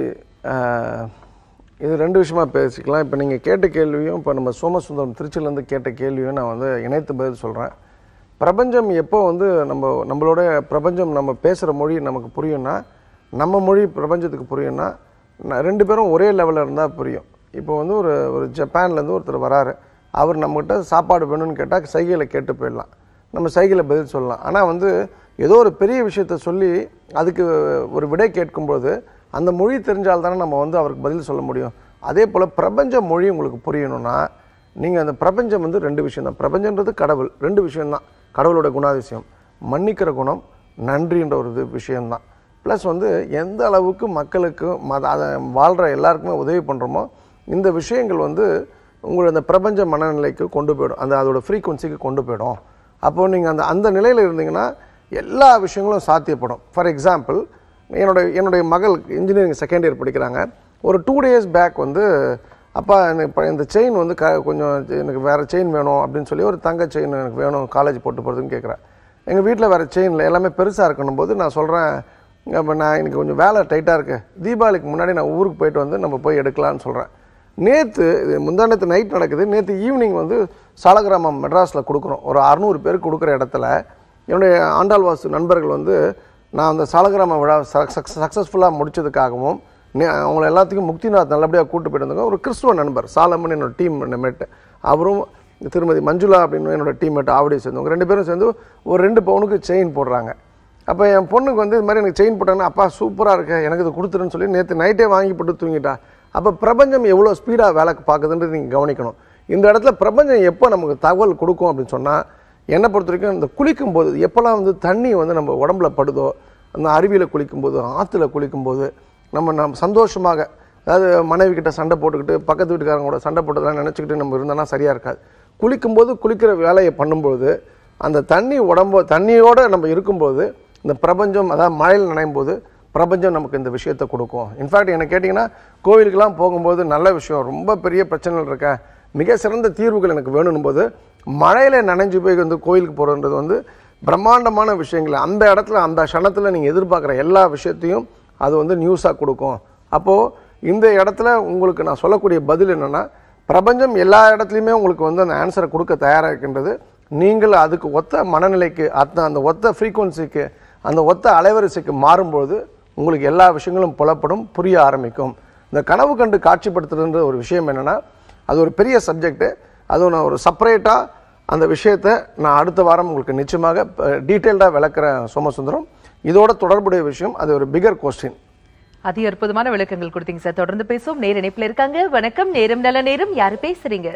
Speaker 2: இது ரெண்டு விஷயமா பேசிக்கலாம் இப்போ நீங்கள் கேட்ட கேள்வியும் இப்போ நம்ம சோமசுந்தரம் திருச்சியிலேருந்து கேட்ட கேள்வியும் நான் வந்து இணைத்து பதில் சொல்கிறேன் பிரபஞ்சம் எப்போ வந்து நம்ம நம்மளோட பிரபஞ்சம் நம்ம பேசுகிற மொழி நமக்கு புரியும்னா நம்ம மொழி பிரபஞ்சத்துக்கு புரியும்னா ந- ரெண்டு பேரும் ஒரே லெவலில் இருந்தால் புரியும் இப்போ வந்து ஒரு ஒரு ஜப்பான்லேருந்து ஒருத்தர் வராரு அவர் நம்மகிட்ட சாப்பாடு வேணும்னு கேட்டால் சைகையில் கேட்டு போயிடலாம் நம்ம சைகையில் பதில் சொல்லலாம் ஆனால் வந்து ஏதோ ஒரு பெரிய விஷயத்த சொல்லி அதுக்கு ஒரு விடை கேட்கும்போது அந்த மொழி தெரிஞ்சால் தானே நம்ம வந்து அவருக்கு பதில் சொல்ல முடியும் அதே போல் பிரபஞ்ச மொழி உங்களுக்கு புரியணும்னா நீங்கள் அந்த பிரபஞ்சம் வந்து ரெண்டு விஷயம் தான் பிரபஞ்சன்றது கடவுள் ரெண்டு விஷயம்தான் கடவுளோட குணாதிசயம் மன்னிக்கிற குணம் நன்றின்ற ஒரு இது விஷயம்தான் ப்ளஸ் வந்து எந்த அளவுக்கு மக்களுக்கு மத அதை வாழ்கிற எல்லாருக்குமே உதவி பண்ணுறோமோ இந்த விஷயங்கள் வந்து உங்களை அந்த பிரபஞ்ச மனநிலைக்கு கொண்டு போயிடும் அந்த அதோட ஃப்ரீக்குவன்சிக்கு கொண்டு போயிடும் அப்போ நீங்கள் அந்த அந்த நிலையில் இருந்தீங்கன்னா எல்லா விஷயங்களும் சாத்தியப்படும் ஃபார் எக்ஸாம்பிள் என்னோட என்னுடைய மகள் இன்ஜினியரிங் செகண்ட் இயர் படிக்கிறாங்க ஒரு டூ டேஸ் பேக் வந்து அப்பா எனக்கு இப்ப இந்த செயின் வந்து க கொஞ்சம் எனக்கு வேறு செயின் வேணும் அப்படின்னு சொல்லி ஒரு தங்க செயின் எனக்கு வேணும் காலேஜ் போட்டு போகிறதுன்னு கேட்குறேன் எங்கள் வீட்டில் வேறு செயினில் எல்லாமே பெருசாக இருக்கணும் போது நான் சொல்கிறேன் அப்போ நான் எனக்கு கொஞ்சம் வேலை டைட்டாக இருக்கு தீபாவளிக்கு முன்னாடி நான் ஊருக்கு போயிட்டு வந்து நம்ம போய் எடுக்கலாம்னு சொல்கிறேன் நேற்று இது முந்தானத்து நைட் நடக்குது நேற்று ஈவினிங் வந்து சாலகிராமம் மெட்ராஸில் கொடுக்குறோம் ஒரு அறநூறு பேருக்கு கொடுக்குற இடத்துல என்னுடைய ஆண்டாள்வாசு நண்பர்கள் வந்து நான் அந்த சாலகிராம விழா சக்ஸஸ்ஃபுல்லாக முடிச்சதுக்காகவும் நே- அவங்கள எல்லாத்துக்கும் முக்திநாத் நல்லபடியாக கூட்டு போயிட்டு வந்தாங்க ஒரு கிறிஸ்துவ நண்பர் சாலமன் என்னோட டீம் மேட் அவரும் திருமதி மஞ்சுளா அப்படின்னு என்னோட டீம்மேட் ஆவடியை சேர்ந்தவங்க ரெண்டு பேரும் சேர்ந்து ஒரு ரெண்டு பவுனுக்கு செயின் போடுறாங்க அப்போ என் பொண்ணுக்கு வந்து இது மாதிரி எனக்கு செயின் போட்டாங்கன்னா அப்பா சூப்பராக இருக்கு எனக்கு இது கொடுத்துருன்னு சொல்லி நேற்று நைட்டே வாங்கி போட்டு தூங்கிட்டா அப்போ பிரபஞ்சம் எவ்வளோ ஸ்பீடாக வேலை பார்க்குதுன்றது நீங்கள் கவனிக்கணும் இந்த இடத்துல பிரபஞ்சம் எப்போ நமக்கு தகவல் கொடுக்கும் அப்படின்னு சொன்னால் என்னை பொறுத்த வரைக்கும் இந்த குளிக்கும் போது எப்போல்லாம் வந்து தண்ணி வந்து நம்ம உடம்புல படுதோ அந்த அருவியில் குளிக்கும்போது ஆற்றுல குளிக்கும்போது நம்ம நம்ம சந்தோஷமாக அதாவது மனைவி கிட்ட சண்டை போட்டுக்கிட்டு பக்கத்து வீட்டுக்காரங்க கூட சண்டை போட்டதெல்லாம் நினச்சிக்கிட்டு நம்ம இருந்தோம்னா சரியாக இருக்காது குளிக்கும்போது குளிக்கிற வேலையை பண்ணும்போது அந்த தண்ணி உடம்பு தண்ணியோட நம்ம இருக்கும்போது இந்த பிரபஞ்சம் அதாவது மழையில் நனையும் போது பிரபஞ்சம் நமக்கு இந்த விஷயத்தை கொடுக்கும் இன்ஃபேக்ட் என்ன கேட்டிங்கன்னா கோவிலுக்கெல்லாம் போகும்போது நல்ல விஷயம் ரொம்ப பெரிய பிரச்சனைகள் இருக்க மிக சிறந்த தீர்வுகள் எனக்கு வேணும் போது மழையில் நனைஞ்சு போய் வந்து கோயிலுக்கு போகிறன்றது வந்து பிரம்மாண்டமான விஷயங்கள் அந்த இடத்துல அந்த க்ஷணத்தில் நீங்கள் எதிர்பார்க்குற எல்லா விஷயத்தையும் அது வந்து நியூஸாக கொடுக்கும் அப்போது இந்த இடத்துல உங்களுக்கு நான் சொல்லக்கூடிய பதில் என்னென்னா பிரபஞ்சம் எல்லா இடத்துலையுமே உங்களுக்கு வந்து அந்த ஆன்சரை கொடுக்க தயாராக இருக்கின்றது நீங்கள் அதுக்கு ஒத்த மனநிலைக்கு அந்த அந்த ஒத்த ஃப்ரீக்குவன்சிக்கு அந்த ஒத்த அலைவரிசைக்கு மாறும்போது உங்களுக்கு எல்லா விஷயங்களும் புலப்படும் புரிய ஆரம்பிக்கும் இந்த கனவு கண்டு காட்சிப்படுத்துறதுன்ற ஒரு விஷயம் என்னென்னா அது ஒரு பெரிய சப்ஜெக்ட்டு அதுவும் நான் ஒரு செப்பரேட்டாக அந்த விஷயத்தை நான் அடுத்த வாரம் உங்களுக்கு நிச்சயமாக டீட்டெயில்டாக விளக்குறேன் சோமசுந்தரம் இதோட தொடர்புடைய விஷயம் அது ஒரு பிகர் கொஸ்டின்
Speaker 1: அதி அற்புதமான விளக்கங்கள் கொடுத்தீங்க சார் தொடர்ந்து பேசுவோம் நேர இணைப்புல இருக்காங்க வணக்கம் நேரம் நல்ல நேரம் யாரு பேசுறீங்க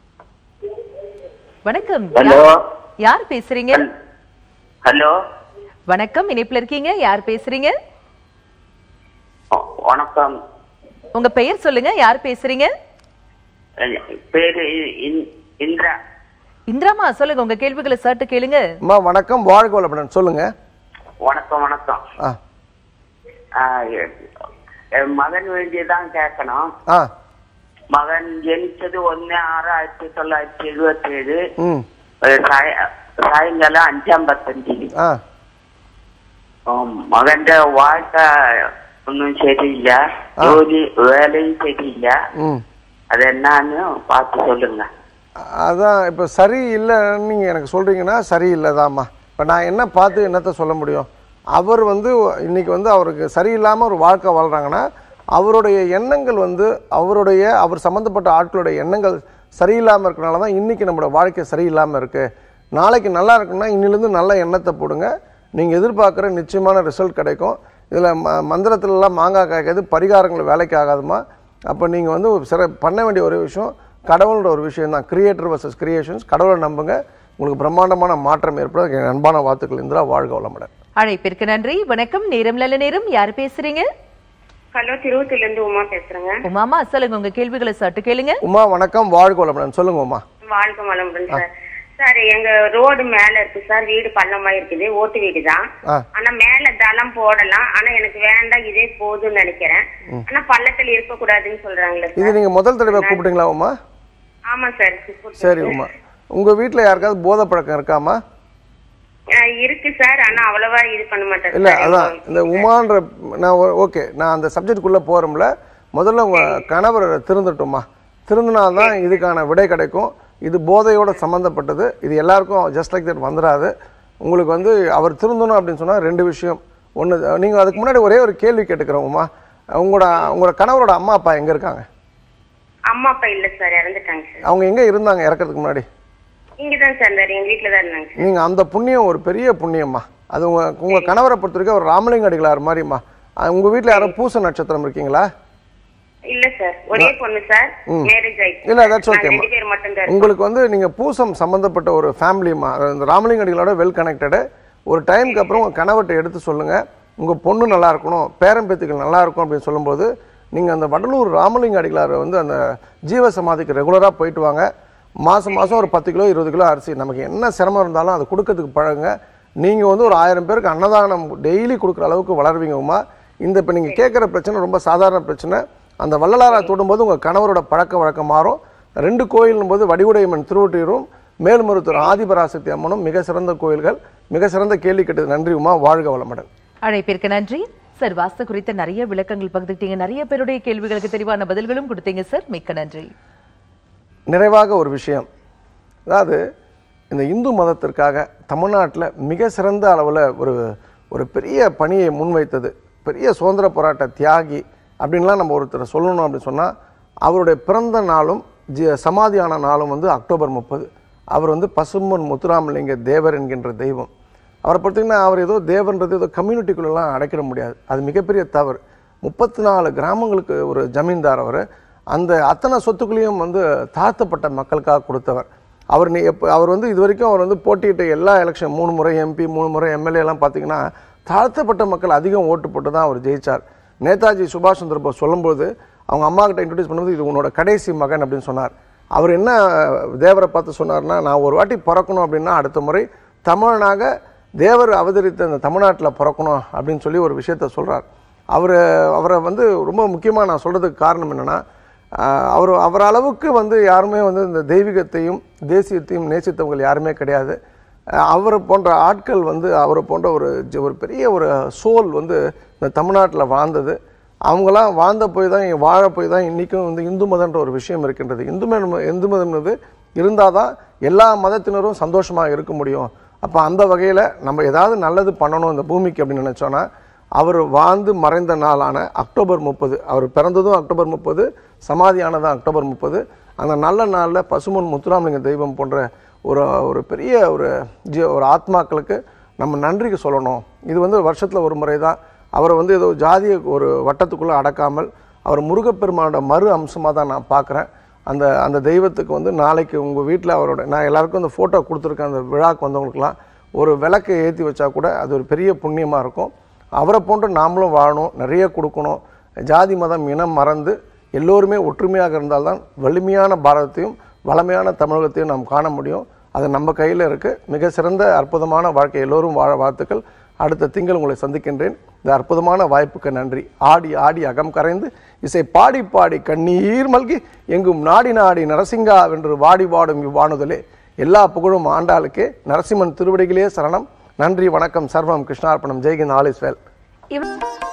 Speaker 1: வணக்கம்
Speaker 5: ஹலோ
Speaker 1: யார்- யார் பேசுறீங்க
Speaker 5: ஹலோ
Speaker 1: வணக்கம் இணைப்புல இருக்கீங்க யார் பேசுறீங்க
Speaker 5: வ- வணக்கம்
Speaker 1: உங்க பெயர் சொல்லுங்க யார் பேசுறீங்க
Speaker 5: என் பேரு இ- இந்- இந்திரா
Speaker 1: இந்திராமா சொல்லுங்க உங்க கேள்விகளை சர்ட்டு கேளுங்க
Speaker 2: அம்மா வணக்கம் வாழ்க வளமுடன் சொல்லுங்க
Speaker 5: வணக்கம் வணக்கம்
Speaker 2: ஆ
Speaker 5: ஆ, எ- என் மகன் வேண்டியதான் கேட்கணும்
Speaker 2: ஆ
Speaker 5: மகன் ஜனிச்சது ஒன்னு ஆறு ஆயிரத்தி தொள்ளாயிரத்தி எழுபத்தி ஏழு
Speaker 2: ம்
Speaker 5: சாயங்காலம் அஞ்சம்பத்தஞ்சு
Speaker 2: ஆ
Speaker 5: மகன் வாழ்க்கை ஒன்றும் சரியில்லை
Speaker 2: ஆ.
Speaker 5: ஜோலி வேலையும் சரியில்லை
Speaker 2: ம்
Speaker 5: அது என்னன்னு பார்த்து சொல்லுங்க
Speaker 2: அதான் இப்போ சரி இல்லைன்னு நீங்கள் எனக்கு சொல்கிறீங்கன்னா சரியில்லைதாம்மா இப்போ நான் என்ன பார்த்து என்னத்த சொல்ல முடியும் அவர் வந்து இன்னைக்கு வந்து அவருக்கு சரியில்லாமல் ஒரு வாழ்க்கை வாழ்கிறாங்கன்னா அவருடைய எண்ணங்கள் வந்து அவருடைய அவர் சம்மந்தப்பட்ட ஆட்களுடைய எண்ணங்கள் சரியில்லாமல் இருக்கனால தான் இன்றைக்கி நம்மளோட வாழ்க்கை சரியில்லாமல் இருக்குது நாளைக்கு நல்லா இருக்குன்னா இன்னிலேருந்து நல்ல எண்ணத்தை போடுங்க நீங்கள் எதிர்பார்க்குற நிச்சயமான ரிசல்ட் கிடைக்கும் இதில் ம மந்திரத்துலலாம் மாங்காய் காய்க்காது பரிகாரங்கள் வேலைக்கு ஆகாதுமா அப்போ நீங்கள் வந்து ஒரு சிற பண்ண வேண்டிய ஒரு விஷயம் கடவுளோட ஒரு விஷயம் தான் கிரியேட்டர் வர்சஸ் கிரியேஷன்ஸ் கடவுளை நம்புங்க உங்களுக்கு பிரம்மாண்டமான மாற்றம் ஏற்படும் என் அன்பான வாழ்த்துக்கள் இந்திரா வாழ்க வளமுடன்
Speaker 1: அழைப்பிற்கு நன்றி வணக்கம் நேரம் நல்ல நேரம் யார் பேசுறீங்க
Speaker 6: ஹலோ திருவத்தூர்ல இருந்து உமா பேசுறேங்க
Speaker 1: உமாமா சொல்லுங்க உங்க கேள்விகளை சட்டு கேளுங்க
Speaker 2: உமா வணக்கம் வாழ்க வளமுடன் சொல்லுங்க உமா
Speaker 6: வாழ்க்கை வளமுடன் சார் சார் எங்க ரோடு மேல இருக்கு சார் வீடு பள்ளமா இருக்குது ஓட்டு வீடு தான்
Speaker 2: ஆ.
Speaker 6: ஆனா மேல தளம் போடலாம் ஆனா எனக்கு வேண்டாம் இதே போதும்னு நினைக்கிறேன் ஆனா பள்ளத்துல இருக்க கூடாதுன்னு சொல்றாங்களே
Speaker 2: இது
Speaker 6: சார்
Speaker 2: நீங்கள் முதல் தடவை கூப்பிட்டீங்களா உமா
Speaker 6: ஆமா சார்
Speaker 2: சரி உமா உங்கள் வீட்டில் யாருக்காவது போதை பழக்கம் இருக்காமா
Speaker 6: அஹ் இருக்கு சார் ஆனா அவ்வளவா இது பண்ண மாட்டேன்
Speaker 2: இல்லை அதான் இந்த உமான்ற நான் ஓகே நான் அந்த சப்ஜெக்டுக்குள்ளே போகிறோம்ல முதல்ல உங்கள் கணவர் திருந்தட்டுமா திருந்தினால்தான் இதுக்கான விடை கிடைக்கும் இது போதையோட சம்மந்தப்பட்டது இது எல்லாருக்கும் ஜஸ்ட் லைக் தட் வந்துடாது உங்களுக்கு வந்து அவர் திருந்தணும் அப்படின்னு சொன்னால் ரெண்டு விஷயம் ஒன்று நீங்கள் அதுக்கு முன்னாடி ஒரே ஒரு கேள்வி கேட்டுக்கிறோம் உமா உங்களோட உங்களோட கணவரோட அம்மா அப்பா எங்கே இருக்காங்க
Speaker 6: அம்மா அப்பா இல்ல சார் இறந்துட்டாங்க சார்
Speaker 2: அவங்க எங்கே இருந்தாங்க இறக்கிறதுக்கு முன்னாடி
Speaker 6: இங்கதான் சார் இருந்தாரு எங்க வீட்டுல தான் இருந்தாங்க சார்
Speaker 2: நீங்கள் அந்த புண்ணியம் ஒரு பெரிய புண்ணியம்மா அது உங்கள் உங்கள் கணவரை பொறுத்த வரைக்கும் ஒரு ராமலிங்க அடிகளார் மாதிரிம்மா உங்கள் வீட்டில் யாரும் பூச நட்சத்திரம் இருக்கீங்களா
Speaker 6: இல்ல சார் ஒரே பொண்ணு சார் மேரேஜ் ஆயிடுச்சு
Speaker 2: இல்ல தட்ஸ்
Speaker 6: நாங்க
Speaker 2: ஓகேம்மா
Speaker 6: ரெண்டு பேர் மட்டும் தான் இருக்கோம்.
Speaker 2: உங்களுக்கு வந்து நீங்க பூசம் சம்பந்தப்பட்ட ஒரு ஃபேமிலிமா இந்த ராமலிங்க அடிகளோட வெல் கனெக்டடு ஒரு டைம்க்கு அப்புறம் உங்க கணவர்கிட்ட எடுத்து சொல்லுங்க உங்க பொண்ணு நல்லா இருக்கணும் பேரம்பேத்திகள் நல்லா இருக்கும் அப்படின்னு சொல்லும்போது நீங்க அந்த வடலூர் ராமலிங்க அடிகளார் வந்து அந்த ஜீவ சமாதிக்கு ரெகுலரா போயிட்டு வாங்க மாசம் மாசம் ஒரு பத்து கிலோ இருபது கிலோ அரிசி நமக்கு என்ன சிரமம் இருந்தாலும் அதை கொடுக்கறதுக்கு பழகுங்க நீங்க வந்து ஒரு ஆயிரம் பேருக்கு அன்னதானம் டெய்லி கொடுக்குற அளவுக்கு வளருவீங்க உமா இந்த இப்போ நீங்க கேட்குற பிரச்சனை ரொம்ப சாதாரண பிரச்சனை அந்த வள்ளலாரா தொடும்போது உங்க கணவரோட பழக்க வழக்கம் மாறும் ரெண்டு கோயிலும் போது வடிவுடையம்மன் திருவொற்றியூரும் மேல்மருத்துவர் ஆதிபராசக்தி அம்மனும் மிக சிறந்த கோயில்கள் மிக சிறந்த கேள்வி கேட்டது நன்றி உமா வாழ்க வளமுடன்
Speaker 1: அழைப்பிற்கு நன்றி சார் வாஸ்து குறித்த நிறைய விளக்கங்கள் பகிர்ந்துட்டீங்க நிறைய பேருடைய கேள்விகளுக்கு தெளிவான பதில்களும் கொடுத்தீங்க சார் மிக்க நன்றி
Speaker 2: நிறைவாக ஒரு விஷயம் அதாவது இந்த இந்து மதத்திற்காக தமிழ்நாட்டில் மிக சிறந்த அளவில் ஒரு ஒரு பெரிய பணியை முன்வைத்தது பெரிய சுதந்திர போராட்ட தியாகி அப்படின்லாம் நம்ம ஒருத்தர் சொல்லணும் அப்படின்னு சொன்னால் அவருடைய பிறந்த நாளும் ஜி சமாதியான நாளும் வந்து அக்டோபர் முப்பது அவர் வந்து பசும்பொன் முத்துராமலிங்க தேவர் என்கின்ற தெய்வம் அவரை பார்த்தீங்கன்னா அவர் ஏதோ தேவன்றது ஏதோ கம்யூனிட்டிக்குள்ளெல்லாம் அடைக்கிட முடியாது அது மிகப்பெரிய தவறு முப்பத்தி நாலு கிராமங்களுக்கு ஒரு ஜமீன்தார் அவர் அந்த அத்தனை சொத்துக்களையும் வந்து தாழ்த்தப்பட்ட மக்களுக்காக கொடுத்தவர் அவர் நீ எப்போ அவர் வந்து இது வரைக்கும் அவர் வந்து போட்டியிட்ட எல்லா எலெக்ஷன் மூணு முறை எம்பி மூணு முறை எம்எல்ஏ எல்லாம் பார்த்தீங்கன்னா தாழ்த்தப்பட்ட மக்கள் அதிகம் ஓட்டு போட்டு தான் அவர் ஜெயிச்சார் நேதாஜி சுபாஷ் சந்திர போஸ் சொல்லும்போது அவங்க அம்மா கிட்ட இன்ட்ரடியூஸ் பண்ணும்போது இது உன்னோட கடைசி மகன் அப்படின்னு சொன்னார் அவர் என்ன தேவரை பார்த்து சொன்னார்னா நான் ஒரு வாட்டி பிறக்கணும் அப்படின்னா அடுத்த முறை தமிழனாக தேவர் அவதரித்த அந்த தமிழ்நாட்டில் பிறக்கணும் அப்படின்னு சொல்லி ஒரு விஷயத்த சொல்றார் அவர் அவரை வந்து ரொம்ப முக்கியமாக நான் சொல்றதுக்கு காரணம் என்னன்னா ஆஹ் அவர் அவர் அளவுக்கு வந்து யாருமே வந்து இந்த தெய்வீகத்தையும் தேசியத்தையும் நேசித்தவங்க யாருமே கிடையாது ஆஹ் அவரை போன்ற ஆட்கள் வந்து அவரை போன்ற ஒரு ஜ- ஒரு பெரிய ஒரு சோல் வந்து இந்த தமிழ்நாட்டில் வாழ்ந்தது அவங்களாம் வாழ்ந்த போய் தான் இங்க வாழ போய் தான் இன்றைக்கும் வந்து இந்து மதம்ன்ற ஒரு விஷயம் இருக்கின்றது இந்து மதம் இந்து மதம்ன்றது இருந்தால் தான் எல்லா மதத்தினரும் சந்தோஷமாக இருக்க முடியும் அப்போ அந்த வகையில் நம்ம ஏதாவது நல்லது பண்ணணும் இந்த பூமிக்கு அப்படின்னு நினச்சோன்னா அவர் வாழ்ந்து மறைந்த நாளான அக்டோபர் முப்பது அவர் பிறந்ததும் அக்டோபர் முப்பது சமாதியானதும் அக்டோபர் முப்பது அந்த நல்ல நாளில் பசுமன் முத்துராமலிங்க தெய்வம் போன்ற ஒரு ஒரு பெரிய ஒரு ஜீ ஒரு ஆத்மாக்களுக்கு நம்ம நன்றிக்கு சொல்லணும் இது வந்து வருஷத்தில் ஒரு முறை தான் அவரை வந்து ஏதோ ஜாதிய ஒரு வட்டத்துக்குள்ளே அடக்காமல் அவர் முருகப்பெருமானோட மறு அம்சமாக தான் நான் பார்க்குறேன் அந்த அந்த தெய்வத்துக்கு வந்து நாளைக்கு உங்கள் வீட்டில் அவரோட நான் எல்லாருக்கும் அந்த ஃபோட்டோ கொடுத்துருக்கேன் அந்த விழாக்கு வந்தவங்களுக்குலாம் ஒரு விளக்கை ஏற்றி வச்சா கூட அது ஒரு பெரிய புண்ணியமாக இருக்கும் அவரை போன்று நாமளும் வாழணும் நிறைய கொடுக்கணும் ஜாதி மதம் இனம் மறந்து எல்லோருமே ஒற்றுமையாக இருந்தால்தான் வலிமையான பாரதத்தையும் வளமையான தமிழகத்தையும் நாம் காண முடியும் அது நம்ம கையில் இருக்குது மிக சிறந்த அற்புதமான வாழ்க்கை எல்லோரும் வாழ வாழ்த்துக்கள் அடுத்த திங்கள் உங்களை சந்திக்கின்றேன் இந்த அற்புதமான வாய்ப்புக்கு நன்றி ஆடி ஆடி அகம் கரைந்து இசை பாடி பாடி கண்ணீர் மல்கி எங்கும் நாடி நாடி நரசிங்கா வென்று வாடி வாடும் இவ்வாணுதலே எல்லா புகழும் ஆண்டாளுக்கே நரசிம்மன் திருவடிகளே சரணம் நன்றி வணக்கம் சர்வம் கிருஷ்ணார்ப்பணம் ஜெய்கின் ஆல் இஸ் வெல்
Speaker 1: இவ-